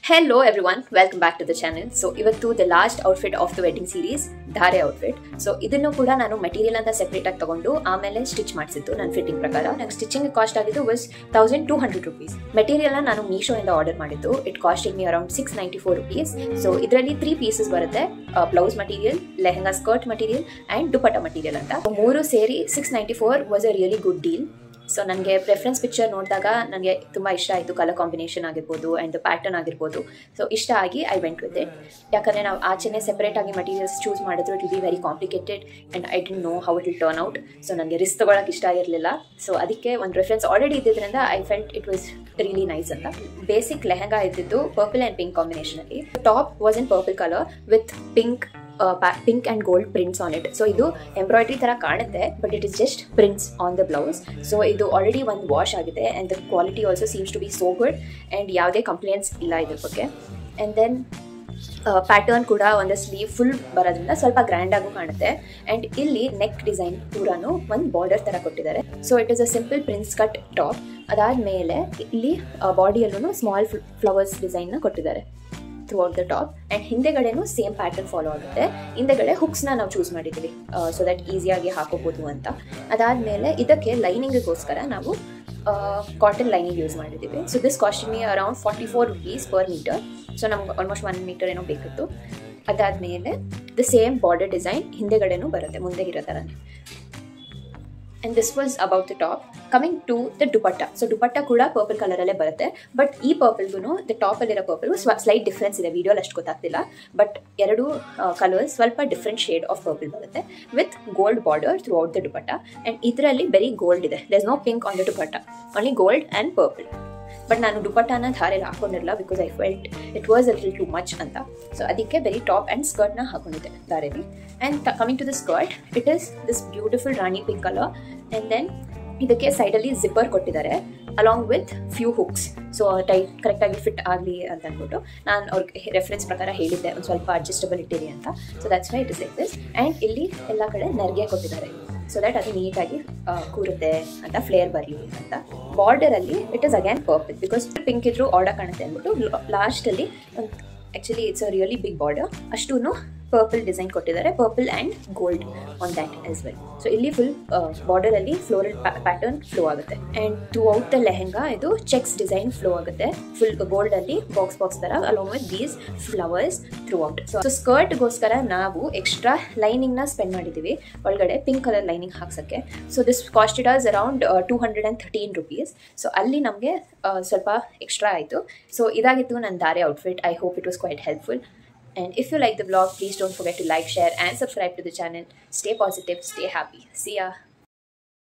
Hello everyone welcome back to the channel so ಇವತ್ತು the last outfit of the wedding series ಧಾರೆ outfit so ಇದನ್ನು ಕೂಡ ನಾನು material ಅಂತ separate ಆಗಿ ತಗೊಂಡು ಆಮೇಲೆ ಸ್ಟಿಚ್ ಮಾಡಿಸಿದ್ದು ನನ್ನ ಫಿಟ್ಟಿಂಗ್ ಪ್ರಕಾರ ನಂಗೆ ಸ್ಟಿಚಿಂಗ್ ಕಾಸ್ಟ್ ಆಗಿದ್ದು was thousand two hundred rupees material ನಾನು ಮೀಶೋ ಇಂದ ಆರ್ಡರ್ ಮಾಡಿದ್ದು it cost me around six ninety four rupees so ಇದರಲ್ಲಿ ತ್ರೀ ಪೀಸಸ್ ಬರುತ್ತೆ blouse material lehenga skirt material and dupatta material ಅಂತ ಮೂರು ಸೇರಿ six ninety four was a really good deal so ನನಗೆ preference picture ನೋಡಿದಾಗ ನನಗೆ ತುಂಬ ಇಷ್ಟ ಆಯಿತು ಕಲರ್ ಕಾಂಬಿನೇಷನ್ ಆಗಿರ್ಬೋದು ಆ್ಯಂಡ್ ಪ್ಯಾಟರ್ನ್ ಆಗಿರ್ಬೋದು ಸೊ ಇಷ್ಟ ಆಗಿ ಐ ವೆಂಟ್ ವಿತ್ ಇಟ್ ಯಾಕಂದರೆ ನಾವು ಆಚೆನೆ ಸೆಪರೇಟ್ ಆಗಿ ಮಟೀರಿಯಲ್ಸ್ ಚೂಸ್ ಮಾಡಿದ್ರು it will be very complicated and I didn't know how it will turn out so ನನಗೆ ರಿಸ್ಕ್ ತೊಗೊಳಕ್ಕೆ ಇಷ್ಟ ಆಗಿರಲಿಲ್ಲ ಸೊ ಅದಕ್ಕೆ ಒಂದು ರೆಫರೆನ್ಸ್ ಆಲ್ರೆಡಿ ಇದ್ದಿದ್ದರಿಂದ I felt it was really nice ಅಂತ ಬೇಸಿಕ್ ಲೆಹಂಗಾ ಇದ್ದಿದ್ದು ಪರ್ಪಲ್ ಆ್ಯಂಡ್ ಪಿಂಕ್ ಕಾಂಬಿನೇಷನಲ್ಲಿ top was in purple colour with pink pink and gold prints on it so ಇದು ಎಂಬ್ರಾಯ್ಡ್ರಿ ಥರ ಕಾಣುತ್ತೆ but it is just prints on the blouse so ಇದು already ಒಂದು wash ಆಗಿದೆ and the quality also seems to be so good and ಯಾವುದೇ complaints ಇಲ್ಲ ಇದ್ರ ಬಗ್ಗೆ ಆ್ಯಂಡ್ ದೆನ್ ಪ್ಯಾಟರ್ನ್ ಕೂಡ ಒಂದು ಸ್ಲೀವ್ ಫುಲ್ ಬರೋದ್ರಿಂದ ಸ್ವಲ್ಪ ಗ್ರ್ಯಾಂಡ್ ಆಗು ಕಾಣುತ್ತೆ ಆ್ಯಂಡ್ ಇಲ್ಲಿ ನೆಕ್ ಡಿಸೈನ್ ಪೂರಾನು ಒಂದು ಬಾರ್ಡರ್ ಥರ ಕೊಟ್ಟಿದ್ದಾರೆ so it is a simple prince cut top ಅದಾದಮೇಲೆ ಇಲ್ಲಿ ಬಾಡಿಯಲ್ಲೂ ಸ್ಮಾಲ್ ಫ್ಲವರ್ಸ್ ಡಿಸೈನ್ನ ಕೊಟ್ಟಿದ್ದಾರೆ throughout the top and ಹಿಂದೆಗಡೆನೂ ಸೇಮ್ ಪ್ಯಾಟರ್ನ್ ಫಾಲೋ ಆಗುತ್ತೆ ಹಿಂದೆಗಡೆ ಹುಕ್ಸ್ನ ನಾವು ಚೂಸ್ ಮಾಡಿದ್ದೀವಿ ಸೊ ದಟ್ ಈಸಿಯಾಗಿ ಹಾಕೋಬೋದು ಅಂತ ಅದಾದಮೇಲೆ ಇದಕ್ಕೆ ಲೈನಿಂಗಿಗೋಸ್ಕರ ನಾವು ಕಾಟನ್ ಲೈನಿಂಗ್ ಯೂಸ್ ಮಾಡಿದ್ದೀವಿ so this cost me around forty four rupees per metre so ನಮ್ಗೆ ಆಲ್ಮೋಸ್ಟ್ ಒನ್ ಮೀಟರ್ ಏನೋ ಬೇಕಿತ್ತು ಅದಾದಮೇಲೆ ದ ಸೇಮ್ ಬಾರ್ಡರ್ ಡಿಸೈನ್ ಹಿಂದೆಗಡೆನೂ ಬರುತ್ತೆ ಮುಂದೆ ಇರೋ ಥರನೇ and this was about the top coming to the dupatta so dupatta ಕೂಡ ಪರ್ಪಲ್ ಕಲರಲ್ಲೇ ಬರುತ್ತೆ ಬಟ್ ಈ ಪರ್ಪಲ್ಗೂ ದ ಟಾಪಲ್ಲಿರೋ ಪರ್ಪಲ್ಗೂ ಸ್ವ ಸ್ಲೈಟ್ ಡಿಫ್ರೆನ್ಸ್ ಇದೆ ವೀಡಿಯೋಲಿ ಅಷ್ಟು ಗೊತ್ತಾಗ್ತಿಲ್ಲ ಬಟ್ ಎರಡು ಕಲರ್ಸ್ ಸ್ವಲ್ಪ ಡಿಫ್ರೆಂಟ್ ಶೇಡ್ ಆಫ್ ಪರ್ಪಲ್ ಬರುತ್ತೆ with gold border throughout the dupatta and ಇದರಲ್ಲಿ ಬರೀ ಗೋಲ್ಡ್ ಇದೆ there is no pink on the dupatta only gold and purple but ನಾನು ದುಪಟ್ಟನ ಧಾರೆಯಲ್ಲಿ ಹಾಕೊಂಡಿರಲ್ಲ because I felt it was a little too much ಅಂತ so ಅದಕ್ಕೆ ಬರೀ ಟಾಪ್ ಆ್ಯಂಡ್ ಸ್ಕರ್ಟ್ನ ಹಾಕೊಂಡಿದ್ದೆ ಧಾರೆಯಲ್ಲಿ and coming to the skirt it is this beautiful rani pink colour and then ಇದಕ್ಕೆ ಸೈಡಲ್ಲಿ ಜಿಪ್ಪರ್ ಕೊಟ್ಟಿದ್ದಾರೆ along with few hooks so tight ಕರೆಕ್ಟಾಗಿ ಫಿಟ್ ಆಗಲಿ ಅಂತ ಅಂದ್ಬಿಟ್ಟು ನಾನು ಅವ್ರಿಗೆ ರೆಫರೆನ್ಸ್ ಪ್ರಕಾರ ಹೇಳಿದ್ದೆ ಒಂದು ಸ್ವಲ್ಪ ಅಡ್ಜಸ್ಟಬಲ್ ಇಟ್ಟಿರಿ ಅಂತ so that's why it is like this and ಇಲ್ಲಿ ಎಲ್ಲ ಕಡೆ ನೆರಿಗೆ ಕೊಟ್ಟಿದ್ದಾರೆ ಸೊ ದಟ್ ಅದು ನೀಟಾಗಿ ಕೂರುತ್ತೆ ಅಂತ ಫ್ಲೇರ್ ಬರಲಿ ಅಂತ ಬಾರ್ಡರಲ್ಲಿ it is again purple because pink ಇದ್ರು ಆರ್ಡರ್ ಕಾಣುತ್ತೆ ಅಂದ್ಬಿಟ್ಟು ಲಾಸ್ಟಲ್ಲಿ ಒಂದು actually it's a really big border ಅಷ್ಟೂ ಪರ್ಪಲ್ ಡಿಸೈನ್ ಕೊಟ್ಟಿದ್ದಾರೆ purple and gold on that as well so ಇಲ್ಲಿ ಫುಲ್ ಬಾರ್ಡರಲ್ಲಿ ಫ್ಲೋರಲ್ ಪ್ಯಾಟರ್ನ್ ಫ್ಲೋ ಆಗುತ್ತೆ and throughout the lehenga ಇದು ಚೆಕ್ಸ್ ಡಿಸೈನ್ ಫ್ಲೋ ಆಗುತ್ತೆ ಫುಲ್ ಗೋಲ್ಡಲ್ಲಿ ಬಾಕ್ಸ್ ಬಾಕ್ಸ್ ಥರ along with these flowers throughout so ಸ್ಕರ್ಟ್ಗೋಸ್ಕರ ನಾವು ಎಕ್ಸ್ಟ್ರಾ ಲೈನಿಂಗ್ನ ಸ್ಪೆಂಡ್ ಮಾಡಿದ್ದೀವಿ ಒಳಗಡೆ ಪಿಂಕ್ ಕಲರ್ ಲೈನಿಂಗ್ ಹಾಕ್ಸೋಕ್ಕೆ so this cost it us around two hundred and thirteen rupees so ಅಲ್ಲಿ ನಮಗೆ ಸ್ವಲ್ಪ ಎಕ್ಸ್ಟ್ರಾ ಆಯಿತು ಸೊ ಇದಾಗಿತ್ತು ನನ್ನ ದಾರೆ outfit I hope it was quite helpful And if you like the vlog, please don't forget to like, share, and subscribe to the channel. Stay positive, stay happy. See ya.